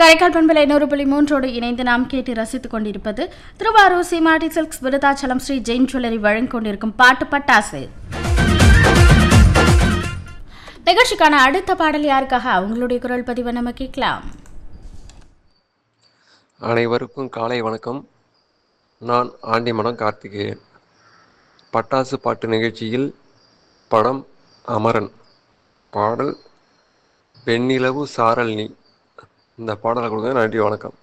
கரைக்கால் பண்பலை நூறு புள்ளி மூன்றோடு இணைந்து நாம் கேட்டு ரசித்துக் கொண்டிருப்பது திருவாரூர் சீமாட்டி சில்க்ஸ் விருதாச்சலம் ஸ்ரீ ஜெயின் ஜுவல்லரி வழங்கிக் கொண்டிருக்கும் பாட்டு பட்டாசு நிகழ்ச்சிக்கான அடுத்த பாடல் யாருக்காக அவங்களுடைய குரல் பதிவை நம்ம கேட்கலாம் அனைவருக்கும் காலை வணக்கம் நான் ஆண்டிமடம் கார்த்திகேயன் பட்டாசு பாட்டு நிகழ்ச்சியில் படம் அமரன் பாடல் வெண்ணிலவு சாரல் நீ இந்த பாடலை கொடுங்க நன்றி வணக்கம்